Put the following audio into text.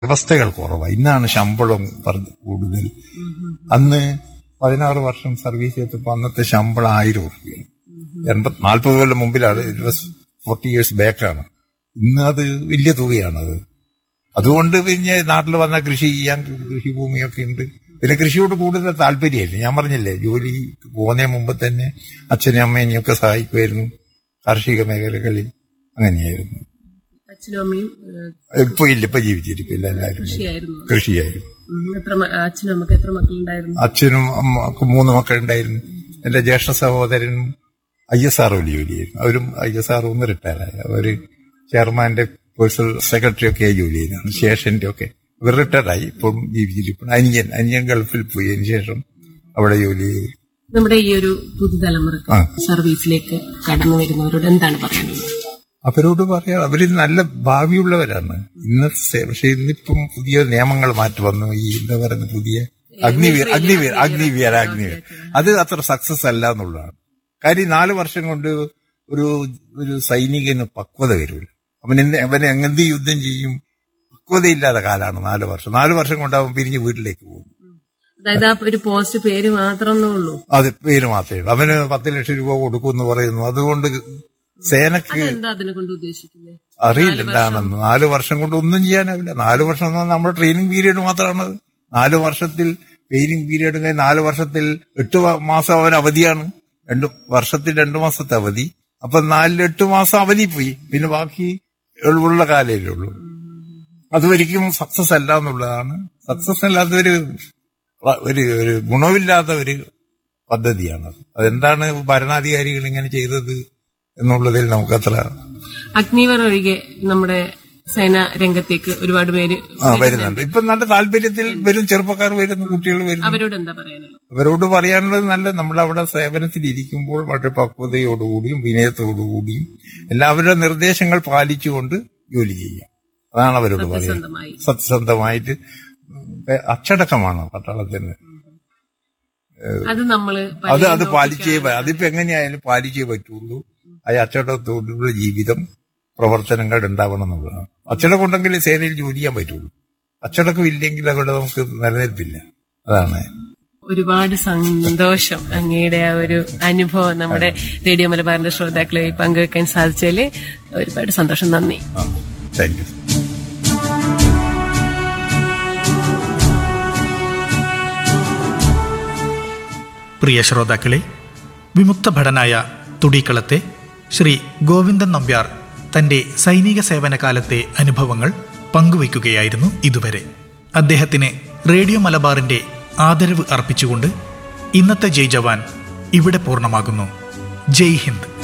വ്യവസ്ഥകൾ കുറവാണ് ഇന്നാണ് ശമ്പളം പറഞ്ഞ് കൂടുതൽ അന്ന് പതിനാറ് വർഷം സർവീസ് ചെയ്തപ്പോൾ അന്നത്തെ ശമ്പളം ആയിരം റുപ്യാണ് എൺപത് നാൽപ്പത് കൊല്ലം മുമ്പിലാണ് ഇറ്റ് വാസ് ഫോർട്ടി ഇയേഴ്സ് ബാക്കാണ് ഇന്ന് അത് വലിയ തുകയാണത് അതുകൊണ്ട് പിന്നെ നാട്ടിൽ വന്ന കൃഷി ചെയ്യാൻ കൃഷിഭൂമിയൊക്കെ ഉണ്ട് പിന്നെ കൃഷിയോട് കൂടുതൽ താല്പര്യമായിരുന്നു ഞാൻ പറഞ്ഞില്ലേ ജോലി പോകുന്നതിന് മുമ്പ് തന്നെ അച്ഛനും അമ്മേനെയൊക്കെ സഹായിക്കുമായിരുന്നു കാർഷിക മേഖലകളിൽ അങ്ങനെയായിരുന്നു അച്ഛനും അമ്മയും ഏഹ്, ഇപ്പൊ ഇല്ല ഇപ്പൊ ജീവിച്ചിരിപ്പില്ല എല്ലാവരും കൃഷിയായിരുന്നു കൃഷിയായിരുന്നു ഉം. എത്ര മ- അച്ഛനും അമ്മക്ക് എത്ര മക്കളുണ്ടായിരുന്നു അച്ഛനും അമ്മക്കും മൂന്ന് മക്കളുണ്ടായിരുന്നു എന്റെ ജ്യേഷ്ഠ സഹോദരനും ഐ എസ് ആർ ജോലിയായിരുന്നു അവരും ഐ എസ് ആർ ഒന്ന് റിട്ടയറായി അവര് ചെയർമാന്റെ പേഴ്സണൽ സെക്രട്ടറി ഒക്കെ ആയി ജോലി ചെയ്യുന്നതാണ് സ്റ്റേഷന്റെ ഒക്കെ ഇവർ റിട്ടയറായി ഇപ്പം ജീവിച്ചിരിപ്പുണ്ട് അനിയൻ അനിയൻ ഗൾഫിൽ പോയി അതിന് ശേഷം അവിടെ ജോലി ചെയ്തു നമ്മുടെ ഈ ഒരു പുതുതലമുറ ആ. സർവീസിലേക്ക് കടന്നു വരുന്നവരോട് എന്താണ് പറയുന്നത് അവരോട് പറയാം അവര് നല്ല ഭാവിയുള്ളവരാണ് ഇന്നത്തെ പക്ഷെ ഇന്നിപ്പം പുതിയ നിയമങ്ങൾ മാറ്റി വന്നു ഈ എന്താ പറയുന്ന പുതിയ അഗ്നിവീർ അഗ്നിവീർ അഗ്നിവീർ അഗ്നിവീർ അത് അത്ര സക്സസ് അല്ല എന്നുള്ളതാണ് കാര്യം നാല് വർഷം കൊണ്ട് ഒരു ഒരു സൈനികന് പക്വത വരില്ല അവൻ എന്ത് അവൻ എന്ത് യുദ്ധം ചെയ്യും പക്വതയില്ലാത്ത കാലാണ് നാല് വർഷം നാല് വർഷം കൊണ്ട് അവൻ പിരിഞ്ഞ് വീട്ടിലേക്ക് പോകും അതായത് ആ ഒരു പോസ്റ്റ് പേര് മാത്രമേ ഉള്ളൂ അത് പേര് മാത്രമേ ഉള്ളൂ അവന് പത്ത് ലക്ഷം രൂപ കൊടുക്കുമെന്ന് പറയുന്നു അതുകൊണ്ട് സേനക്ക് എന്താ അതിനെ കൊണ്ട് ഉദ്ദേശിക്കുന്നത് അറിയില്ല എന്താണെന്ന് നാല് വർഷം കൊണ്ട് ഒന്നും ചെയ്യാനാവില്ല നാല് വർഷം എന്ന് പറഞ്ഞാൽ നമ്മുടെ ട്രെയിനിങ് പീരീഡ് മാത്രമാണ് നാല് വർഷത്തിൽ ട്രെയിനിങ് പീരീഡ് കഴിഞ്ഞ് നാല് വർഷത്തിൽ എട്ട് വ- മാസം അവൻ അവധിയാണ് രണ്ട് വർഷത്തിൽ രണ്ടു മാസത്തെ അവധി അപ്പൊ നാലിൽ എട്ട് മാസം അവധി പോയി പിന്നെ ബാക്കി ഉള്ള കാലമല്ലേ ഉള്ളൂ അതൊരിക്കലും സക്സസ് അല്ല എന്നുള്ളതാണ് സക്സസ് അല്ലാത്ത ഒരു ഒരു ഒരു ഗുണമില്ലാത്ത ഒരു പദ്ധതിയാണ് അതെന്താണ് ഭരണാധികാരികൾ ഇങ്ങനെ ചെയ്തത് എന്നുള്ളതിൽ നമുക്കത്ര അഗ്നിവർ ഒഴികെ നമ്മുടെ സേന രംഗത്തേക്ക് ഒരുപാട് പേര് ആ വരുന്നുണ്ട് ഇപ്പൊ നല്ല താല്പര്യത്തിൽ വരും ചെറുപ്പക്കാർ വരുന്നു കുട്ടികൾ വരുന്നു അവരോട് എന്താ പറയാനുള്ളത് അവരോട് പറയാനുള്ളത് നല്ല നമ്മളവിടെ സേവനത്തിൽ ഇരിക്കുമ്പോൾ വളരെ പക്വതയോടുകൂടിയും വിനയത്തോടുകൂടിയും എല്ലാവരുടെ നിർദ്ദേശങ്ങൾ പാലിച്ചുകൊണ്ട് ജോലി ചെയ്യാം അതാണ് അവരോട് പറയുന്നത് സ്വന്തമായി സത്യസന്ധമായിട്ട് അച്ചടക്കമാണ് പട്ടാളത്തിന് അത് നമ്മള് അത് അത് പാലിച്ചേ പ- അതിപ്പോ എങ്ങനെയായാലും പാലിച്ചേ പറ്റുള്ളൂ ആ അച്ചടക്കത്തോടുള്ള ജീവിതം പ്രവർത്തനങ്ങൾ ഉണ്ടാവണം എന്നുള്ളതാണ് അച്ചടക്കം ഉണ്ടെങ്കിൽ സേനയിൽ ജോലി ചെയ്യാൻ പറ്റുള്ളൂ അച്ചടക്കം ഇല്ലെങ്കിൽ അവിടെ നമുക്ക് നിലനിൽപ്പില്ല അതാണ് ഒരുപാട് സന്തോഷം അങ്ങയുടെ ആ ഒരു അനുഭവം നമ്മുടെ റേഡിയോ മലബാറിന്റെ ശ്രോതാക്കളെ പങ്കുവെക്കാൻ സാധിച്ചതിൽ ഒരുപാട് സന്തോഷം നന്ദി ആ താങ്ക് യു പ്രിയ ശ്രോതാക്കളെ വിമുക്ത ഭടനായ തുടിക്കളത്തെ ശ്രീ ഗോവിന്ദൻ നമ്പ്യാർ തന്റെ സൈനിക സേവനകാലത്തെ അനുഭവങ്ങൾ പങ്കുവയ്ക്കുകയായിരുന്നു ഇതുവരെ അദ്ദേഹത്തിന് റേഡിയോ മലബാറിന്റെ ആദരവ് അർപ്പിച്ചുകൊണ്ട് ഇന്നത്തെ ജയ് ജവാൻ ഇവിടെ പൂർണ്ണമാകുന്നു ജയ് ഹിന്ദ്